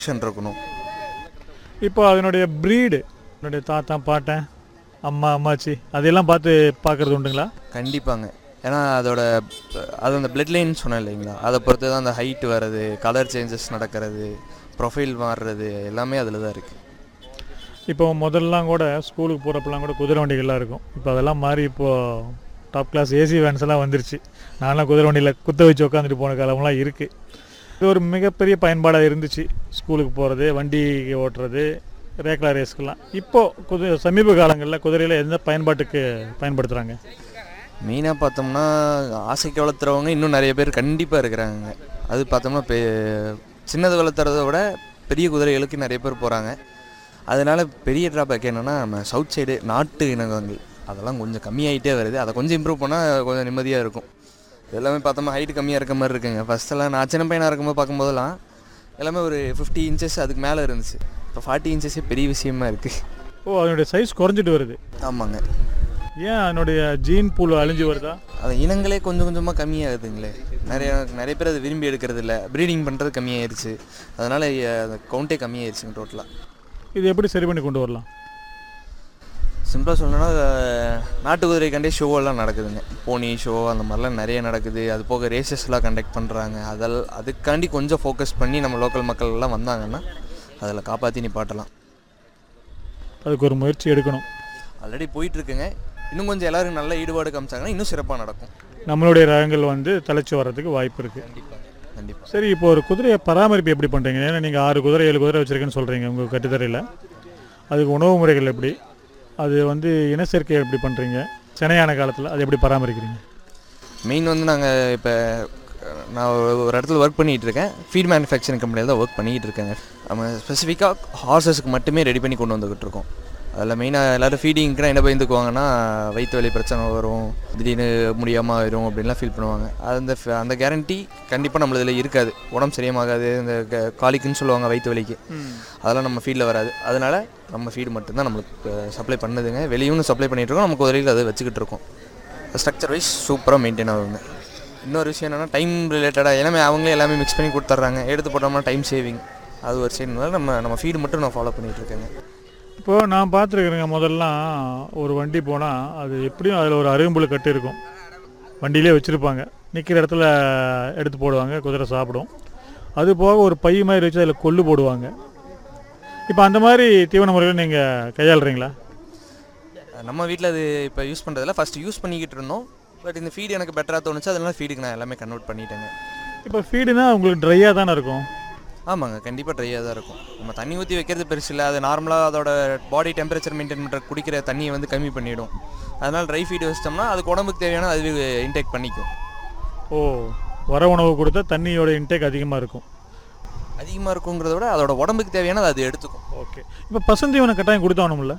Action இருக்கணும் இப்போ அதனுடைய ப்ரீடு என்னுடைய தாத்தா பாட்டன் அம்மா அம்மாச்சி அதையெல்லாம் பார்த்து பார்க்குறது உண்டுங்களா கண்டிப்பாங்க ஏன்னா அதோட அது அந்த பிளட் லைன் சொன்னேன் இல்லைங்களா அதை பொறுத்து தான் அந்த ஹைட் வர்றது கலர் சேஞ்சஸ் நடக்கிறது ப்ரொஃபைல் மாறுறது எல்லாமே அதில் தான் இருக்குது இப்போ முதல்லாம் கூட ஸ்கூலுக்கு போகிறப்பெல்லாம் கூட குதிரை வண்டிகள்லாம் இருக்கும் இப்போ அதெல்லாம் மாறி இப்போது டாப் கிளாஸ் ஏசி வேன்ஸ் எல்லாம் வந்துருச்சு நான்லாம் குதிரை வண்டியில் குத்த வச்சு உட்காந்துட்டு போன காலம்லாம் இருக்குது இது ஒரு மிகப்பெரிய பயன்பாடாக இருந்துச்சு ஸ்கூலுக்கு போகிறது வண்டி ஓட்டுறது ரேக்லா ரேஸ்க்கெல்லாம் இப்போது குதி சமீப காலங்களில் குதிரையில் எந்த பயன்பாட்டுக்கு பயன்படுத்துகிறாங்க மெயினாக பார்த்தோம்னா ஆசைக்கு வளர்த்துறவங்க இன்னும் நிறைய பேர் கண்டிப்பாக இருக்கிறாங்க அது பார்த்தோம்னா பெ சின்னது வளர்த்துறத விட பெரிய குதிரைகளுக்கு நிறைய பேர் போகிறாங்க அதனால பெரிய ட்ராபேக் என்னென்னா நம்ம சவுத் சைடு நாட்டு இனங்கள் அதெல்லாம் கொஞ்சம் கம்மியாயிட்டே வருது அதை கொஞ்சம் இம்ப்ரூவ் பண்ணால் கொஞ்சம் நிம்மதியாக இருக்கும் எல்லாமே பார்த்தோம்னா ஹைட் கம்மியாக இருக்க மாதிரி இருக்குங்க ஃபஸ்ட்டெல்லாம் நான் சின்ன பையனாக இருக்கும்போது பார்க்கும்போதெல்லாம் எல்லாமே ஒரு ஃபிஃப்டி இன்ச்சஸ் அதுக்கு மேலே இருந்துச்சு இப்போ ஃபார்ட்டி இன்ச்சஸே பெரிய விஷயமா இருக்குது ஓ அதனுடைய சைஸ் குறைஞ்சிட்டு வருது ஆமாங்க ஏன் அதனுடைய ஜீன் பூல் அழிஞ்சு வருதா அது இனங்களே கொஞ்சம் கொஞ்சமாக கம்மியாகுதுங்களே நிறைய நிறைய பேர் அதை விரும்பி எடுக்கிறது இல்லை ப்ரீடிங் பண்ணுறது கம்மியாயிருச்சு அதனால் அந்த கவுண்டே கம்மியாயிருச்சுங்க டோட்டலாக இது எப்படி சரி பண்ணி கொண்டு வரலாம் சிம்பிளாக சொல்லணும்னா அஹ், நாட்டு குதிரை கண்டே ஷோவெல்லாம் நடக்குதுங்க போனி ஷோ அந்த மாதிரிலாம் நிறைய நடக்குது அது போக ரேசஸ்லாம் கண்டக்ட் பண்ணுறாங்க அதில் அதுக்காண்டி கொஞ்சம் ஃபோக்கஸ் பண்ணி நம்ம லோக்கல் மக்கள் எல்லாம் வந்தாங்கன்னா அதில் காப்பாற்றி நிப்பாட்டலாம் அதுக்கு ஒரு முயற்சி எடுக்கணும் ஆல்ரெடி போயிட்டுருக்குங்க இன்னும் கொஞ்சம் எல்லோரும் நல்ல ஈடுபாடு காமிச்சாங்கன்னா இன்னும் சிறப்பாக நடக்கும் நம்மளுடைய ரகங்கள் வந்து தலைச்சி வர்றதுக்கு வாய்ப்பு இருக்குது கண்டிப்பாக கண்டிப்பாக சரி இப்போ ஒரு குதிரையை பராமரிப்பு எப்படி பண்ணுறீங்க ஏன்னா நீங்கள் ஆறு குதிரை ஏழு குதிரை வச்சுருக்கேன்னு சொல்கிறீங்க உங்கள் கட்டுத்தரையில் அதுக்கு உணவு முறைகள் எப்படி அது வந்து இனச்சேர்க்கை எப்படி பண்ணுறீங்க சினையான காலத்தில் அது எப்படி பராமரிக்கிறீங்க மெயின் வந்து நாங்கள் இப்போ நான் ஒரு ஒரு இடத்துல ஒர்க் பண்ணிகிட்டு இருக்கேன் ஃபீட் மேனுஃபேக்சரிங் கம்பெனியில் தான் ஒர்க் பண்ணிகிட்டு இருக்கேங்க நம்ம ஸ்பெசிஃபிக்காக ஹார்சஸ்க்கு மட்டுமே ரெடி பண்ணி கொண்டு வந்துக்கிட்டு இருக்கோம் அதில் மெயினாக எல்லோரும் ஃபீடிங்க்குனா என்ன பயந்துக்குவாங்கன்னா வயிற்று வலி பிரச்சனை வரும் திடீர்னு முடியாமல் ஆயிரும் அப்படின்லாம் ஃபீல் பண்ணுவாங்க அந்த ஃப- அந்த கேரண்டி கண்டிப்பாக நம்மளதில் இருக்காது உடம்பு சரியாகாது இந்த க- காலிக்குன்னு சொல்லுவாங்க வயிற்று வலிக்கு அதெல்லாம் நம்ம ஃபீல்டில் வராது அதனால் நம்ம ஃபீடு மட்டும்தான் நம்மளுக்கு சப்ளை பண்ணுதுங்க வெளியும் சப்ளை பண்ணிகிட்டு இருக்கோம் நம்ம குதிரையில் அதை வச்சுக்கிட்டு இருக்கோம் ஸ்ட்ரக்சர் வைஸ் சூப்பராக மெயின்டைன் ஆகுங்க இன்னொரு விஷயம் என்னென்னா டைம் ரிலேட்டடாக எல்லாமே அவங்களே எல்லாமே மிக்ஸ் பண்ணி கொடுத்துட்றாங்க எடுத்து போட்டோம்னா டைம் சேவிங் அது ஒரு சைடுனால நம்ம நம்ம ஃபீடு மட்டும் நான் ஃபாலோ பண்ணிகிட்டு இருக்கேங்க இப்போது நான் பார்த்துருக்குறேங்க முதல்லாம் ஒரு வண்டி போனால் அது எப்படியும் அதில் ஒரு அருகம்புல் கட்டு இருக்கும் வண்டியிலே வச்சுருப்பாங்க நிற்கிற இடத்துல எடுத்து போடுவாங்க குதிரை சாப்பிடும் அது போக ஒரு பை மாதிரி வச்சு அதில் கொள்ளு போடுவாங்க இப்போ அந்த மாதிரி தீவன முறையில் நீங்கள் கையாளுறீங்களா நம்ம வீட்டில் அது இப்போ யூஸ் பண்ணுறதில்ல ஃபஸ்ட்டு யூஸ் பண்ணிக்கிட்டு இருந்தோம் பட் இந்த ஃபீடு எனக்கு பெட்டராக தோணுச்சு அதனால ஃபீடுக்கு நான் எல்லாமே கன்வெர்ட் பண்ணிட்டேங்க இப்போ ஃபீடுனா உங்களுக்கு ட்ரையாக தானே இருக்கும் ஆமாங்க கண்டிப்பாக ட்ரையாக தான் இருக்கும் நம்ம தண்ணி ஊற்றி வைக்கிறது பெருசு இல்லை அது நார்மலாக அதோட பாடி டெம்பரேச்சர் மெயின்டைன் பண்ணுற குடிக்கிற தண்ணியை வந்து கம்மி பண்ணிடும் அதனால் ட்ரை ஃபீடு வச்சிட்டோம்னா அதுக்கு உடம்புக்கு தேவையான அதுவே இன்டேக் பண்ணிக்கும் ஓ வர உணவு கொடுத்தா தண்ணியோட இன்டேக் அதிகமாக இருக்கும் அதிகமாக இருக்குங்கிறத விட அதோட உடம்புக்கு தேவையானது அது எடுத்துக்கும் ஓகே இப்போ பசுந்தீவனம் கட்டாயம் கொடுத்தாகணும்ல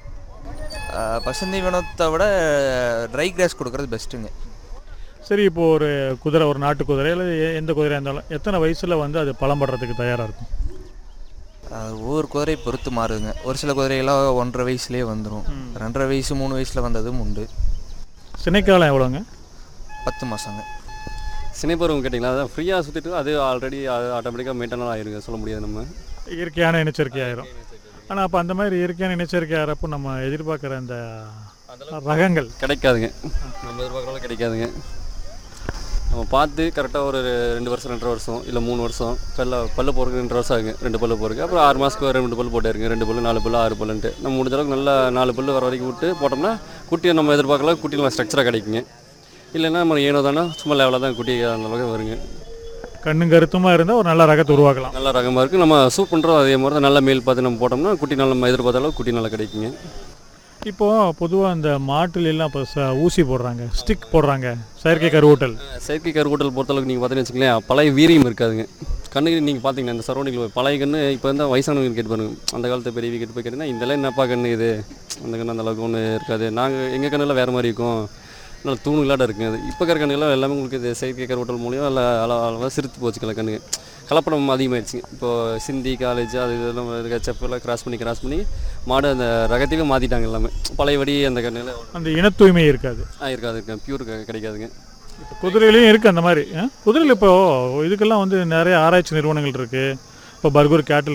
ஆஹ் பசுந்தீவனத்தை விட ட்ரை கிராஸ் கொடுக்கறது பெஸ்ட்டுங்க சரி இப்போ ஒரு குதிரை ஒரு நாட்டு குதிரை இல்லை எ- எந்த குதிரையாக இருந்தாலும் எத்தனை வயசில் வந்து அது பலம் படுறதுக்கு தயாராக இருக்கும் அது ஒவ்வொரு குதிரையை பொறுத்து மாறுதுங்க ஒரு சில குதிரையெல்லாம் ஒன்றரை வயசுலேயே வந்துடும் ரெண்டரை வயசு மூணு வயசில் வந்ததும் உண்டு சினைக்காலம் எவ்வளோங்க பத்து மாதங்க சினைப்பருவம் கேட்டிங்களா அதான் ஃப்ரீயாக சுற்றிட்டு அது ஆல்ரெடி அது ஆட்டோமேட்டிக்காக மெயின்டெனல் ஆயிருங்க சொல்ல முடியாது நம்ம இயற்கையான இனச்சேர்க்கை ஆயிரும் ஆனால் அப்போ அந்த மாதிரி இயற்கையான இனச்சேர்க்கை ஆகிறப்போ நம்ம எதிர்பார்க்குற அந்த ரகங்கள் கிடைக்காதுங்க நம்ம எதிர்பார்க்குறவங்க கிடைக்காதுங்க நம்ம பார்த்து கரெக்டாக ஒரு ரெண்டு வருஷம் ரெண்டரை வருஷம் இல்லை மூணு வருஷம் பல்ல பல்லு போகிறதுக்கு ரெண்டு வருஷம் ஆகுங்க ரெண்டு பல்லு போகிறதுக்கு அப்புறம் ஆறு மாதத்துக்கு ரெண்டு பல்லு போட்டாருங்க ரெண்டு பல்லு நாலு பல்லு ஆறு பல்லுன்ட்டு நம்ம முடிஞ்ச அளவுக்கு நல்லா நாலு பல்லு வர வரைக்கும் விட்டு போட்டோம்னா குட்டியை நம்ம எதிர்பார்க்கலாம் குட்டி நல்லா ஸ்ட்ரக்சராக கிடைக்குங்க இல்லைன்னா நம்ம ஏனோ தானே சும்மா லெவலாக தான் குட்டி அந்த அளவுக்கு வருங்க கண்ணும் கருத்துமாக இருந்தால் ஒரு நல்ல ரகத்தை உருவாக்கலாம் நல்ல ரகமாக இருக்குது நம்ம சூப் பண்ணுறோம் அதே மாதிரி தான் நல்ல மேல் பார்த்து நம்ம போட்டோம்னா குட்டி நல்லா நம்ம எதிர்பார்த்த அளவுக்கு குட்டி நல்லா கிடைக்குங்க இப்போது பொதுவாக அந்த மாட்டுல எல்லாம் இப்போ ச- ஊசி போடுறாங்க ஸ்டிக் போடுறாங்க செயற்கை கருவூட்டல் செயற்கை கருவூட்டல் பொறுத்தளவுக்கு நீங்கள் பார்த்தீங்கன்னு வச்சுக்கலேன் பழைய வீரியம் இருக்காதுங்க கண்ணுக்கு நீங்கள் பார்த்தீங்கன்னா இந்த சரௌண்டிங்கில் பழைய கண்ணு இப்போ வந்து வயசானவங்க கேட்டு பாருங்க அந்த காலத்து பெரியவங்க கேட்டு போய் கேட்டிங்கன்னா இதெல்லாம் என்னப்பா கண்ணு இது அந்த கண்ணு அந்த அளவுக்கு ஒன்று இருக்காது நாங்கள் எங்கள் கண்ணெல்லாம் வேறு மாதிரி இருக்கும் நல்லா தூணுகளாட இருக்குங்க அது இப்போ இருக்கிற கண்ணுலாம் எல்லாமே உங்களுக்கு இது செயற்கை கருவூட்டல் மூலியம் அல்ல அளவு அளவாக சிரித்து போச்சுக்கல கண்ணுங்க கலப்படம் அதிகமாகிடுச்சுங்க இப்போது சிந்தி காலேஜ் அது இதெல்லாம் செப்பெல்லாம் கிராஸ் பண்ணி கிராஸ் பண்ணி மாடு அந்த ரகத்தையே மாற்றிட்டாங்க எல்லாமே பழையபடி அந்த கண்ணில் அந்த இன தூய்மை இருக்காது இருக்காது பியூர் கிடைக்காதுங்க இப்போ குதிரையிலையும் இருக்குது அந்த மாதிரி ஆ? குதிரையில் இப்போ இதுக்கெல்லாம் வந்து நிறைய ஆராய்ச்சி நிறுவனங்கள் இருக்குது இப்போ பர்கூர் கேட்டில்